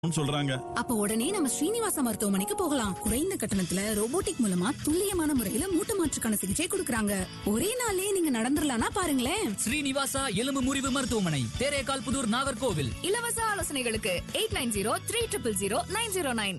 சொல்றாங்க அப்ப உடனே நம்ம ஸ்ரீனிவாச மருத்துவமனைக்கு போகலாம் குறைந்த கட்டணத்துல ரோபோட்டிக் மூலமா துல்லியமான முறையில மூட்டு மாற்றுக்கான சிகிச்சை கொடுக்கறாங்க ஒரே நாள்லயே நீங்க நடந்துடலாம்னா பாருங்களேன் ஸ்ரீனிவாசா எலும்பு முறிவு மருத்துவமனை தேரேகால் புதூர் நாகர்கோவில் இலவச ஆலோசனைகளுக்கு eight nine zero three triple zero nine zero nine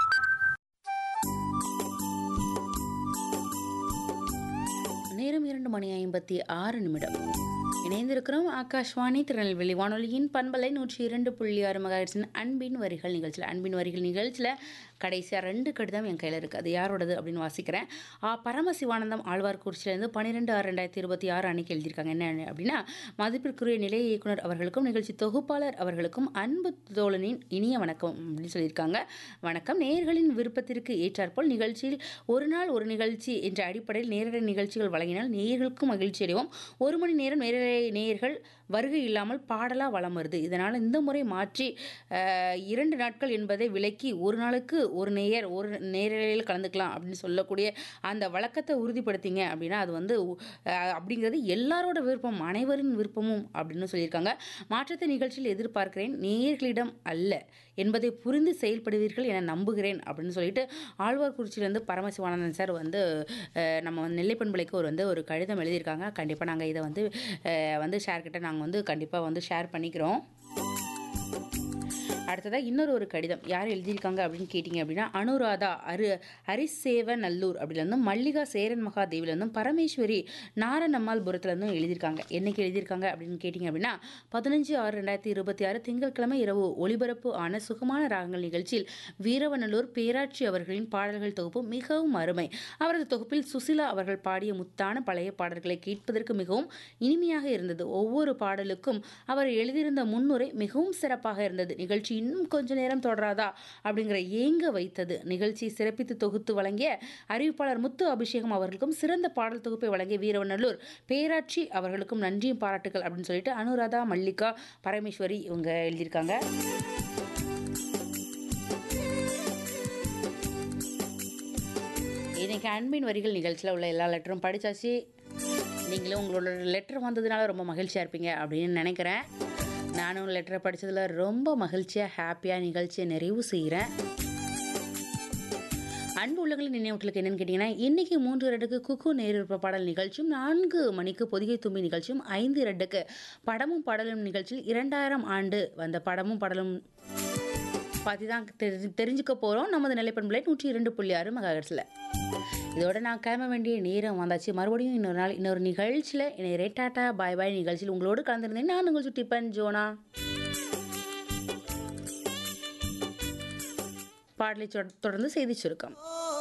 நேரம் இரண்டு மணி ஐம்பத்தி ஆறு நிமிடம் இணைந்திருக்கிறோம் ஆகாஷ்வாணி திருநெல்வேலி வானொலியின் பண்பலை நூற்றி இரண்டு புள்ளி ஆறு மகாயிரத்தின் அன்பின் வரிகள் நிகழ்ச்சியில் அன்பின் வரிகள் நிகழ்ச்சியில் கடைசியாக ரெண்டு கடிதம் என் கையில் இருக்குது அது யாரோடது அப்படின்னு வாசிக்கிறேன் ஆ பரமசிவானந்தம் ஆழ்வார்குறிச்சியிலேருந்து பன்னிரெண்டு ஆறு ரெண்டாயிரத்தி இருபத்தி ஆறு அன்னைக்கு எழுதியிருக்காங்க என்ன அப்படின்னா மதிப்பிற்குரிய நிலைய இயக்குனர் அவர்களுக்கும் நிகழ்ச்சி தொகுப்பாளர் அவர்களுக்கும் அன்பு தோழனின் இனிய வணக்கம் அப்படின்னு சொல்லியிருக்காங்க வணக்கம் நேயர்களின் விருப்பத்திற்கு ஏற்றாற்போல் நிகழ்ச்சியில் ஒரு நாள் ஒரு நிகழ்ச்சி என்ற அடிப்படையில் நேரடி நிகழ்ச்சிகள் வழங்கினால் நேயர்களுக்கும் மகிழ்ச்சி அடைவோம் ஒரு மணி நேரம் நேரடி நேயர்கள் வருகை இல்லாமல் பாடலாக வலம் வருது இதனால் இந்த முறை மாற்றி அஹ், இரண்டு நாட்கள் என்பதை விலக்கி ஒரு நாளுக்கு ஒரு நேயர் ஒரு நேரலையில் கலந்துக்கலாம் அப்படின்னு சொல்லக்கூடிய அந்த வழக்கத்தை உறுதிப்படுத்திங்க அப்படின்னா அது வந்து அஹ், அப்படிங்கிறது எல்லாரோட விருப்பம் அனைவரின் விருப்பமும் அப்படின்னு சொல்லியிருக்காங்க மாற்றத்தை நிகழ்ச்சியில் எதிர்பார்க்கிறேன் நேயர்களிடம் அல்ல என்பதை புரிந்து செயல்படுவீர்கள் என நம்புகிறேன் அப்படின்னு சொல்லிட்டு ஆழ்வார்குறிச்சியிலேருந்து பரமசிவானந்தன் சார் வந்து அஹ், நம்ம நெல்லை பண்பலைக்கு ஒரு வந்து ஒரு கடிதம் எழுதியிருக்காங்க கண்டிப்பாக நாங்கள் இதை வந்து அஹ், வந்து ஷேர் கிட்ட நாங்கள் வந்து கண்டிப்பாக வந்து ஷேர் பண்ணிக்கிறோம் அடுத்ததாக இன்னொரு ஒரு கடிதம் யார் எழுதியிருக்காங்க அப்படின்னு கேட்டிங்க அப்படின்னா அனுராதா அரு ஹரிசேவ நல்லூர் அப்படிலேருந்தும் மல்லிகா சேரன் மகாதேவிலேருந்தும் பரமேஸ்வரி நாரணம்மாள்புரத்துலேருந்தும் எழுதியிருக்காங்க என்னைக்கு எழுதியிருக்காங்க அப்படின்னு கேட்டிங்க அப்படின்னா பதினஞ்சு ஆறு ரெண்டாயிரத்தி இருபத்தி ஆறு திங்கட்கிழமை இரவு ஒளிபரப்பு ஆன சுகமான ராகங்கள் நிகழ்ச்சியில் வீரவநல்லூர் பேராட்சி அவர்களின் பாடல்கள் தொகுப்பு மிகவும் அருமை அவரது தொகுப்பில் சுசிலா அவர்கள் பாடிய முத்தான பழைய பாடல்களை கேட்பதற்கு மிகவும் இனிமையாக இருந்தது ஒவ்வொரு பாடலுக்கும் அவர் எழுதியிருந்த முன்னுரை மிகவும் சிறப்பாக இருந்தது நிகழ்ச்சி இன்னும் கொஞ்ச நேரம் தொடராதா அப்படிங்கிற ஏங்க வைத்தது நிகழ்ச்சி சிறப்பித்து தொகுத்து வழங்கிய அறிவிப்பாளர் முத்து அபிஷேகம் அவர்களுக்கும் சிறந்த பாடல் தொகுப்பை வழங்கிய வீரவநல்லூர் பேராட்சி அவர்களுக்கும் நன்றியும் பாராட்டுகள் அப்படின்னு சொல்லிட்டு அனுராதா மல்லிகா பரமேஸ்வரி இவங்க எழுதியிருக்காங்க இன்னைக்கு அன்பின் வரிகள் நிகழ்ச்சியில் உள்ள எல்லா லெட்டரும் படித்தாச்சு நீங்களும் உங்களோட லெட்டர் வந்ததுனால ரொம்ப மகிழ்ச்சியாக இருப்பீங்க அப்படின்னு நினைக்கிறேன் நானும் லெட்டரை படித்ததில் ரொம்ப மகிழ்ச்சியாக ஹாப்பியாக நிகழ்ச்சியை நிறைவு செய்கிறேன் அன்பு உள்ளங்களின் நினைவுகளுக்கு என்னன்னு கேட்டிங்கன்னா இன்றைக்கி மூன்று ரெண்டுக்கு குக்கு நேரிருப்ப பாடல் நிகழ்ச்சியும் நான்கு மணிக்கு பொதிகை தும்பி நிகழ்ச்சியும் ஐந்து ரெண்டுக்கு படமும் பாடலும் நிகழ்ச்சியில் இரண்டாயிரம் ஆண்டு வந்த படமும் பாடலும் பற்றி தான் தெரிஞ்சு தெரிஞ்சுக்க போகிறோம் நமது நிலைப்பண்புலை நூற்றி இரண்டு புள்ளி ஆறு மெகாஹெர்ட்ஸில் இதோட நான் கிளம்ப வேண்டிய நேரம் வந்தாச்சு மறுபடியும் இன்னொரு நாள் இன்னொரு நிகழ்ச்சியில் என்னை ரேட்டாட்டா பாய் பாய் நிகழ்ச்சியில் உங்களோடு கலந்துருந்தேன் நான் உங்கள் சுட்டிப்பன் ஜோனா பாடலை சொ- தொடர்ந்து செய்தி சுருக்கம்